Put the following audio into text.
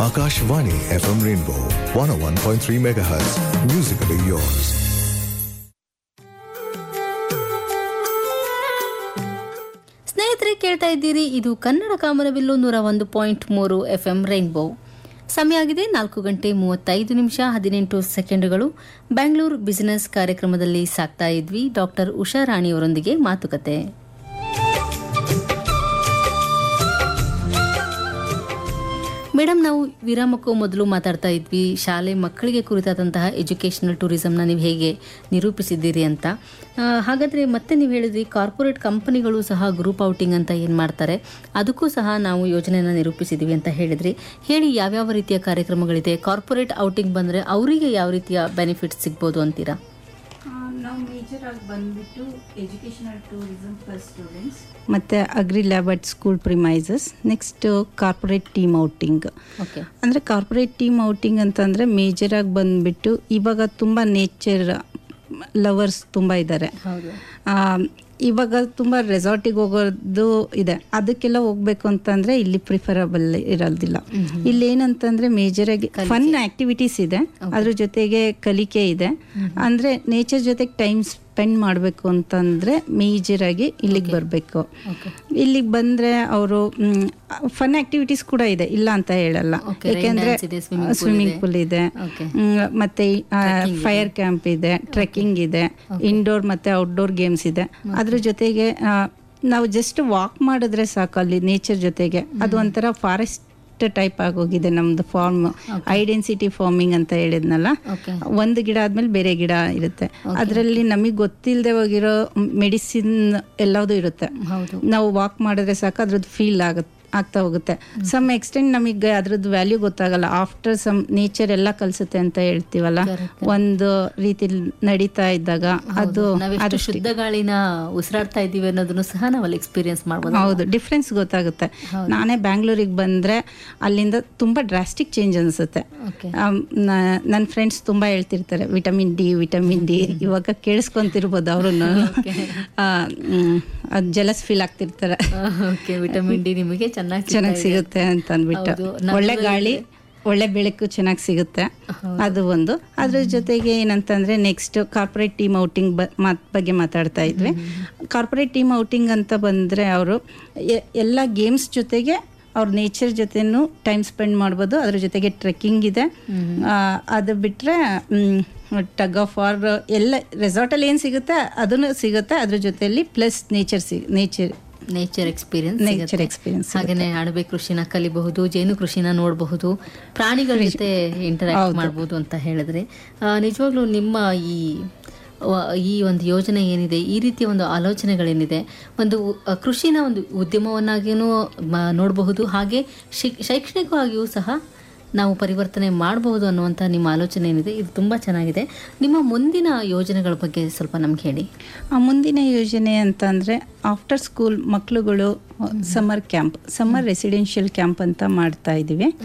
Akashvani FM Rainbow 101.3 MHz. Musically yours. ಸ್ನೇಹಿತರೆ ಕೇಳ್ತಾ ಇದ್ದೀರಿ ಇದು ಕನ್ನಡ ಕಾಮನಬಿಲ್ಲು ನೂರ ಒಂದು ಪಾಯಿಂಟ್ ಮೂರು ಎಫ್ ಎಂ ರೈನ್ಬೋ ಸಮಯ ಆಗಿದೆ ನಾಲ್ಕು ಗಂಟೆ ಮೂವತ್ತೈದು ನಿಮಿಷ ಹದಿನೆಂಟು ಸೆಕೆಂಡುಗಳು ಬ್ಯಾಂಗ್ಳೂರು ಬಿಸಿನೆಸ್ ಕಾರ್ಯಕ್ರಮದಲ್ಲಿ ಸಾಕ್ತಾ ಇದ್ವಿ ಡಾಕ್ಟರ್ ಉಷಾ ರಾಣಿಯವರೊಂದಿಗೆ ಮಾತುಕತೆ ಮೇಡಮ್ ನಾವು ವಿರಾಮಕ್ಕೂ ಮೊದಲು ಮಾತಾಡ್ತಾ ಇದ್ವಿ ಶಾಲೆ ಮಕ್ಕಳಿಗೆ ಕುರಿತಾದಂತಹ ಎಜುಕೇಷನಲ್ ಟೂರಿಸಮ್ನ ನೀವು ಹೇಗೆ ನಿರೂಪಿಸಿದ್ದೀರಿ ಅಂತ ಆ, ಹಾಗಾದ್ರೆ ಮತ್ತೆ ನೀವು ಹೇಳಿದ್ರಿ ಕಾರ್ಪೊರೇಟ್ ಕಂಪನಿಗಳು ಸಹ ಗ್ರೂಪ್ ಔಟಿಂಗ್ ಅಂತ ಏನು ಮಾಡ್ತಾರೆ ಅದಕ್ಕೂ ಸಹ ನಾವು ಯೋಜನೆಯನ್ನು ನಿರೂಪಿಸಿದ್ದೀವಿ ಅಂತ ಹೇಳಿದ್ರಿ ಹೇಳಿ ಯಾವ್ಯಾವ ರೀತಿಯ ಕಾರ್ಯಕ್ರಮಗಳಿದೆ ಕಾರ್ಪೊರೇಟ್ ಔಟಿಂಗ್ ಬಂದರೆ ಅವರಿಗೆ ಯಾವ ರೀತಿಯ ಬೆನಿಫಿಟ್ಸ್ ಸಿಗ್ಬೋದು ಅಂತೀರಾ ನಾವು ಮೇಜರ್ ಆಗಿ ಬಂದ್ಬಿಟ್ಟು ಎಜುಕೇಷನಲ್ ಟೂರಿಸಮ್ ಫಾರ್ ಸ್ಟೂಡೆಂಟ್ಸ್ ಮತ್ತು agri lab at school premises next corporate team outing okay ಅಂದರೆ ಕಾರ್ಪೊರೇಟ್ ಟೀಮ್ ಔಟಿಂಗ್ ಅಂತಂದರೆ ಮೇಜರ್ ಆಗಿ ಬಂದ್ಬಿಟ್ಟು ಇವಾಗ ತುಂಬ ನೇಚರ್ ಲವರ್ಸ್ ತುಂಬ ಇದ್ದಾರೆ ಹೌದು ಆ, ಇವಾಗ ತುಂಬ ರೆಸಾರ್ಟಿಗೆ ಹೋಗೋದು ಇದೆ ಅದಕ್ಕೆಲ್ಲ ಹೋಗ್ಬೇಕು ಅಂತಂದ್ರೆ ಇಲ್ಲಿ ಪ್ರಿಫರಬಲ್ ಇರೋದಿಲ್ಲ ಇಲ್ಲಿ ಏನಂತಂದ್ರೆ ಮೇಜರ್ ಆಗಿ ಫನ್ ಆಕ್ಟಿವಿಟೀಸ್ ಇದೆ ಅದ್ರ ಜೊತೆಗೆ ಕಲಿಕೆ ಇದೆ ಅಂದ್ರೆ ನೇಚರ್ ಜೊತೆಗೆ ಟೈಮ್ ಸ್ಪೆಂಡ್ ಮಾಡಬೇಕು ಅಂತಂದ್ರೆ ಮೇಜರ್ ಆಗಿ ಇಲ್ಲಿಗೆ ಬರಬೇಕು ಇಲ್ಲಿಗೆ ಬಂದ್ರೆ ಅವರು ಫನ್ ಆಕ್ಟಿವಿಟೀಸ್ ಕೂಡ ಇದೆ ಇಲ್ಲ ಅಂತ ಹೇಳಲ್ಲ Okay, rain ಯಾಕೆಂದ್ರೆ dance ಇದೆ, swimming pool ಸ್ವಿಮ್ಮಿಂಗ್ ಇದೆ. ಪೂಲ್ ಇದೆ Okay. ಹ್ಮ್, ಮತ್ತೆ ಫೈರ್ ಕ್ಯಾಂಪ್ ಇದೆ ಟ್ರೆಕ್ಕಿಂಗ್ ಇದೆ ಇಂಡೋರ್ ಮತ್ತೆ ಔಟ್ಡೋರ್ ಗೇಮ್ಸ್ ಇದೆ ಅದ್ರ ಜೊತೆಗೆ ಆ, ನಾವು ಜಸ್ಟ್ ವಾಕ್ ಮಾಡಿದ್ರೆ ಸಾಕು ಅಲ್ಲಿ ನೇಚರ್ ಜೊತೆಗೆ ಅದು ಒಂಥರ ಫಾರೆಸ್ಟ್ ಟೈಪ್ ಆಗೋಗಿದೆ ನಮ್ದು ಫಾರ್ಮ್ ಐಡೆನ್ಸಿಟಿ ಫಾರ್ಮಿಂಗ್ ಅಂತ ಹೇಳಿದ್ನಲ್ಲ ಓಕೆ ಒಂದು ಗಿಡ ಆದ್ಮೇಲೆ ಬೇರೆ ಗಿಡ ಇರುತ್ತೆ ಅದರಲ್ಲಿ ನಮಗೆ ಗೊತ್ತಿಲ್ಲದೆ ಹೋಗಿರೋ ಮೆಡಿಸಿನ್ ಎಲ್ಲದೂ ಇರುತ್ತೆ ಹೌದು ನಾವು ವಾಕ್ ಮಾಡಿದ್ರೆ ಸಾಕು ಅದ್ರದ್ದು ಫೀಲ್ ಆಗುತ್ತೆ ಆಗ್ತಾ ಹೋಗುತ್ತೆ ಸಮ್ ಎಕ್ಸ್ಟೆಂಟ್ ನಮಗೆ ಅದ್ರದ್ದು ವ್ಯಾಲ್ಯೂ ಗೊತ್ತಾಗಲ್ಲ ಆಫ್ಟರ್ ಸಮ್ ನೇಚರ್ ಎಲ್ಲ ಕಲಿಸುತ್ತೆ ಅಂತ ಹೇಳ್ತೀವಲ್ಲ ಒಂದು ರೀತಿ ನಡೀತಾ ಇದ್ದಾಗ ಅದು ನಾವೆಷ್ಟು ಶುದ್ಧ ಗಾಳಿನ ಉಸಿರಾಡ್ತಾ ಇದ್ದೀವಿ ಅನ್ನೋದನ್ನು ಸಹ ನಾವು ಅಲ್ಲಿ ಎಕ್ಸ್ಪೀರಿಯನ್ಸ್ ಮಾಡ್ಬೋದು ಹೌದು ಡಿಫ್ರೆನ್ಸ್ ಗೊತ್ತಾಗುತ್ತೆ ನಾನೇ ಬ್ಯಾಂಗ್ಳೂರಿಗೆ ಬಂದ್ರೆ ಅಲ್ಲಿಂದ ತುಂಬಾ ಡ್ರಾಸ್ಟಿಕ್ ಚೇಂಜ್ ಅನ್ಸುತ್ತೆ ಓಕೆ ನನ್ನ ಫ್ರೆಂಡ್ಸ್ ತುಂಬಾ ಹೇಳ್ತಿರ್ತಾರೆ ವಿಟಮಿನ್ ಡಿ ವಿಟಮಿನ್ ಡಿ ಇವಾಗ ಕೇಳಿಸ್ಕೊಂತಿರ್ಬೋದು ಅವರು ಜಲಸ್ ಫೀಲ್ ಆಗ್ತಿರ್ತಾರೆ ಓಕೆ ವಿಟಮಿನ್ ಡಿ ನಿಮಗೆ ಚೆನ್ನಾಗಿ ಚೆನ್ನಾಗಿ ಸಿಗುತ್ತೆ ಅಂತ ಅಂದ್ಬಿಟ್ಟು ಹೌದು. ನಮ್ದು ಒಳ್ಳೆ ಗಾಳಿ ಇದೆ. ಒಳ್ಳೆ ಬೆಳಕು ಚೆನ್ನಾಗಿ ಸಿಗುತ್ತೆ ಅದು ಒಂದು ಅದ್ರ ಜೊತೆಗೆ ಏನಂತಂದ್ರೆ ನೆಕ್ಸ್ಟ್ ಕಾರ್ಪೊರೇಟ್ ಟೀಮ್ ಔಟಿಂಗ್ ಬಗ್ಗೆ ಮಾತಾಡ್ತಾ ಇದ್ವಿ ಕಾರ್ಪೊರೇಟ್ ಟೀಮ್ ಔಟಿಂಗ್ ಅಂತ ಬಂದ್ರೆ ಅವರು ಎಲ್ಲ ಗೇಮ್ಸ್ ಜೊತೆಗೆ ಅವ್ರ ನೇಚರ್ ಜೊತೆನೂ ಟೈಮ್ ಸ್ಪೆಂಡ್ ಮಾಡ್ಬೋದು ಅದ್ರ ಜೊತೆಗೆ ಟ್ರೆಕ್ಕಿಂಗ್ ಇದೆ ಆ, ಅದು ಬಿಟ್ಟರೆ ಟಗ್ ಆಫ್ ವಾರ್ ಎಲ್ಲ ರೆಸಾರ್ಟಲ್ಲಿ ಏನು ಸಿಗುತ್ತೆ ಅದನ್ನು ಸಿಗುತ್ತೆ ಅದ್ರ ಜೊತೆಯಲ್ಲಿ plus nature see nature nature experience nature experience ಹಾಗೇನೆ ಅಣಬೆ ಕೃಷಿನ ಕಲಿಬಹುದು ಜೇನು ಕೃಷಿನ ನೋಡಬಹುದು ಪ್ರಾಣಿಗಳ ಜೊತೆ ಇಂಟರಾಕ್ಟ್ ಮಾಡಬಹುದು ಅಂತ ಹೇಳಿದ್ರೆ ಆ, ನಿಜವಾಗ್ಲೂ ನಿಮ್ಮ ಈ ವ- ಈ ಒಂದು ಯೋಜನೆ ಏನಿದೆ ಈ ರೀತಿಯ ಒಂದು ಆಲೋಚನೆಗಳೇನಿದೆ ಒಂದು ಅ, ಕೃಷಿನ ಒಂದು ಉದ್ಯಮವನ್ನಾಗಿಯೂ ಮ- ನೋಡಬಹುದು ಹಾಗೆ ಶಿಕ್ ಶೈಕ್ಷಣಿಕವಾಗಿಯೂ ಸಹ ನಾವು ಪರಿವರ್ತನೆ ಮಾಡಬಹುದು ಅನ್ನುವಂಥ ನಿಮ್ಮ ಆಲೋಚನೆ ಏನಿದೆ ಇದು ತುಂಬ ಚೆನ್ನಾಗಿದೆ ನಿಮ್ಮ ಮುಂದಿನ ಯೋಜನೆಗಳ ಬಗ್ಗೆ ಸ್ವಲ್ಪ ನಮ್ಗೆ ಹೇಳಿ ಆ ಮುಂದಿನ ಯೋಜನೆ ಅಂತ ಅಂದರೆ ಆಫ್ಟರ್ ಸ್ಕೂಲ್ ಮಕ್ಕಳುಗಳು summer camp summer residential camp ಅಂತ ಮಾಡ್ತಾ ಇದ್ದೀವಿ